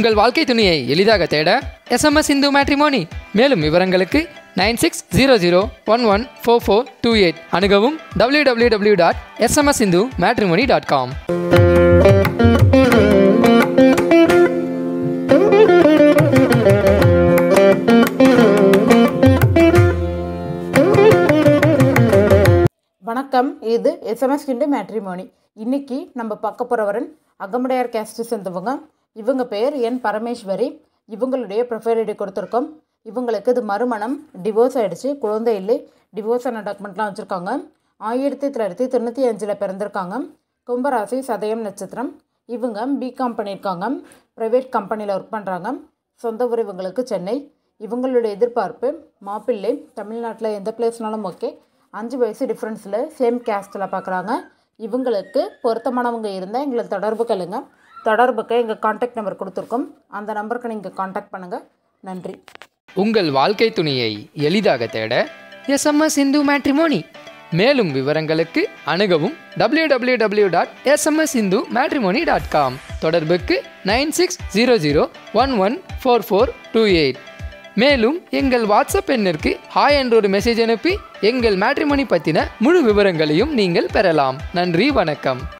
உங்கள் வாழ்க்கை துணையை எளிதாக தேட எஸ்எம்எஸ் இந்து மேட்ரிமோனி மேலும் விவரங்களுக்கு nine six zero zero one one four four two eight அணுகவும் W W W dot SMS Hindu matrimony dot com வணக்கம் இது எஸ்எம்எஸ் கிண்டு மேட்ரிமோனி இன்னைக்கு நம்ம பார்க்க போகிறவரன் அகமுடையார் கேஸ்ட்டு சேர்ந்தவங்க இவங்க பேர் என் பரமேஸ்வரி இவங்களுடைய ப்ரொஃபைல் ஐடி கொடுத்துருக்கோம் இவங்களுக்கு இது மறுமணம் டிவோர்ஸ் ஆகிடுச்சு குழந்தை இல்லை டிவோர்ஸ் ஆன டாக்குமெண்ட்லாம் வச்சுருக்காங்க ஆயிரத்தி தொள்ளாயிரத்தி தொண்ணூற்றி அஞ்சில் பிறந்திருக்காங்க கும்பராசி சதயம் நட்சத்திரம் இவங்க பிகாம் பண்ணியிருக்காங்க ப்ரைவேட் கம்பெனியில் ஒர்க் பண்ணுறாங்க சொந்த ஊர் இவங்களுக்கு சென்னை இவங்களுடைய எதிர்பார்ப்பு மாப்பிள்ளை தமிழ்நாட்டில் எந்த பிளேஸ்னாலும் ஓகே அஞ்சு வயசு டிஃப்ரென்ஸில் சேம் கேஸ்டில் பார்க்குறாங்க இவங்களுக்கு பொருத்தமானவங்க இருந்தால் எங்களை தொடர்பு கொள்ளுங்க தொடர்புக்கு எங்கள் காண்டாக்ட் நம்பர் கொடுத்துருக்கோம் அந்த நம்பருக்கு நீங்கள் காண்டாக்ட் பண்ணுங்கள் நன்றி உங்கள் வாழ்க்கை துணையை எளிதாக தேட எஸ்எம்எஸ் இந்து மேட்ரிமோனி மேலும் விவரங்களுக்கு அணுகவும் W W W dot SMS Hindu matrimony dot com தொடர்புக்கு nine six zero zero one one four four two eight மேலும் எங்கள் வாட்ஸ்அப் எண்ணிற்கு ஹாய் என்ற ஒரு மெசேஜ் அனுப்பி எங்கள் மேட்ரிமோனி பற்றின முழு விவரங்களையும் நீங்கள் பெறலாம் நன்றி வணக்கம்